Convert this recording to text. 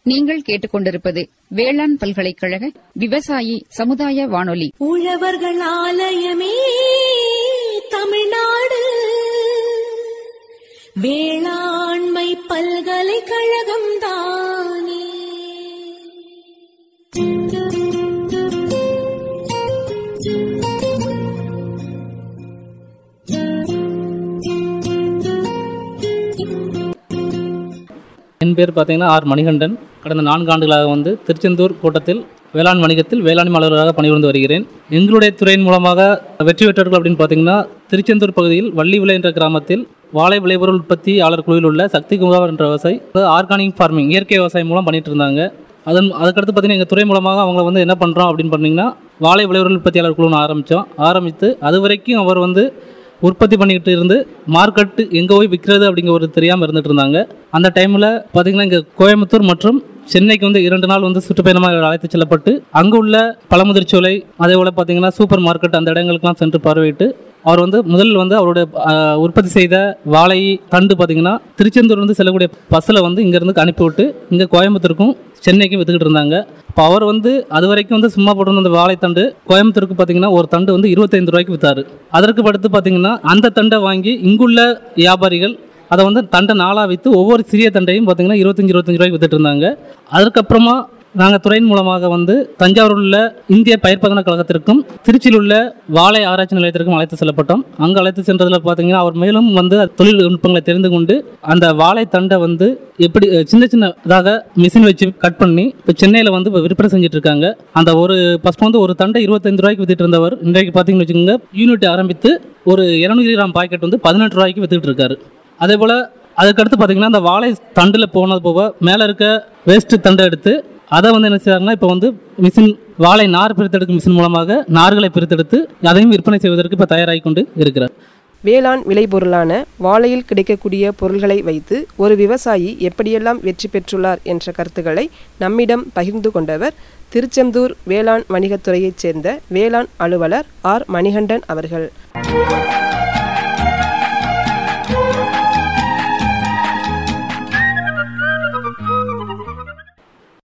நீங்கள் கேட்டுக்கொண்டிருப்பது வேளாண் பல்கலைக்கழக விவசாயி சமுதாய வானொலி உழவர்கள் ஆலயமே தமிழ்நாடு வேளாண்மை பல்கலைக்கழகம் தானே என் பேர் பார்த்தீங்கன்னா ஆர் மணிகண்டன் கடந்த நான்கு ஆண்டுகளாக வந்து திருச்செந்தூர் கோட்டத்தில் வேளாண் வணிகத்தில் வேளாண்மை அலுவலராக பணிபுரிந்து வருகிறேன் எங்களுடைய துறையின் மூலமாக வெற்றி பெற்றவர்கள் அப்படின்னு பார்த்தீங்கன்னா திருச்செந்தூர் பகுதியில் வள்ளி விளை என்ற கிராமத்தில் வாழை விளைபொருள் உற்பத்தியாளர் குழுவில் உள்ள சக்தி குமார் என்ற விவசாயி ஆர்கானிக் ஃபார்மிங் இயற்கை விவசாயம் மூலம் பண்ணிட்டு இருந்தாங்க அதன் அதுக்கடுத்து பார்த்தீங்கன்னா எங்கள் துறை மூலமாக அவங்கள வந்து என்ன பண்ணுறோம் அப்படின்னு பார்த்தீங்கன்னா வாழை விளைபொருள் உற்பத்தியாளர் குழுன்னு ஆரம்பித்தோம் ஆரம்பித்து அது வரைக்கும் அவர் வந்து உற்பத்தி பண்ணிக்கிட்டு இருந்து மார்க்கெட்டு எங்கே போய் விற்கிறது அப்படிங்கிற ஒரு தெரியாமல் இருந்துட்டு இருந்தாங்க அந்த டைமில் பார்த்தீங்கன்னா இங்கே கோயம்புத்தூர் மற்றும் சென்னைக்கு வந்து இரண்டு நாள் வந்து சுற்றுப்பயணமாக அழைத்து செல்லப்பட்டு அங்கே உள்ள பழமுதிர்ச்சோலை அதே போல் பார்த்தீங்கன்னா சூப்பர் மார்க்கெட் அந்த இடங்களுக்கெல்லாம் சென்று பார்வையிட்டு அவர் வந்து முதலில் வந்து அவருடைய ஆஹ், உற்பத்தி செய்த வாழை தண்டு பார்த்தீங்கன்னா திருச்செந்தூர் வந்து செல்லக்கூடிய பஸ்ஸில் வந்து இங்கேருந்து அனுப்பிவிட்டு இங்கே கோயம்புத்தூருக்கும் சென்னைக்கும் வித்துக்கிட்டு இருந்தாங்க இப்போ அவர் வந்து அது வரைக்கும் வந்து சும்மா போட்டிருந்த அந்த வாழைத்தண்டு கோயம்புத்தூருக்கு பார்த்தீங்கன்னா ஒரு தண்டு வந்து இருபத்தைந்து ரூபாய்க்கு வித்தாரு அதற்கு அடுத்து பார்த்தீங்கன்னா அந்த தண்டை வாங்கி இங்குள்ள வியாபாரிகள் அதை வந்து தண்டை நாளாக விற்று ஒவ்வொரு சிறிய தண்டையும் பார்த்தீங்கன்னா இருபத்தஞ்சி இருபத்தஞ்சு ரூபாய்க்கு வித்துட்டு இருந்தாங்க அதுக்கப்புறமா நாங்கள் துறையின் மூலமாக வந்து தஞ்சாவூரில் உள்ள இந்திய பயிர்ப்பதன கழகத்திற்கும் திருச்சியில் உள்ள வாழை ஆராய்ச்சி நிலையத்திற்கும் அழைத்து செல்லப்பட்டோம் அங்கே அழைத்து சென்றதில் பார்த்தீங்கன்னா அவர் மேலும் வந்து தொழில்நுட்பங்களை தெரிந்து கொண்டு அந்த வாழை தண்டை வந்து எப்படி அஹ், சின்ன சின்னதாக மிஷின் வச்சு கட் பண்ணி இப்போ சென்னையில் வந்து இப்போ விற்பனை செஞ்சுட்டு இருக்காங்க அந்த ஒரு ஃபஸ்ட் வந்து ஒரு தண்டை இருபத்தஞ்சு ரூபாய்க்கு வித்துட்டு இருந்தவர் இன்றைக்கு பார்த்தீங்கன்னு வச்சுக்கோங்க யூனிட் ஆரம்பித்து ஒரு இரநூறு கிராம் பாக்கெட் வந்து பதினெட்டு ரூபாய்க்கு வித்துட்டு இருக்காரு அதே போல் அதுக்கடுத்து பார்த்தீங்கன்னா அந்த வாழை தண்டில் போனது போக மேலே இருக்க வேஸ்ட்டு தண்டை எடுத்து அதை வந்து என்ன செய்றாங்கன்னா இப்போ வந்து மிஷின் வாழை நார் பிரித்தெடுக்கும் மிஷின் மூலமாக நார்களை பிரித்தெடுத்து அதையும் விற்பனை செய்வதற்கு இப்போ தயாராகி கொண்டு இருக்கிறார் வேளாண் விளைபொருளான வாழையில் கிடைக்கக்கூடிய பொருள்களை வைத்து ஒரு விவசாயி எப்படியெல்லாம் வெற்றி பெற்றுள்ளார் என்ற கருத்துக்களை நம்மிடம் பகிர்ந்து கொண்டவர் திருச்செந்தூர் வேளாண் வணிகத்துறையைச் சேர்ந்த வேளாண் அலுவலர் ஆர் மணிகண்டன் அவர்கள்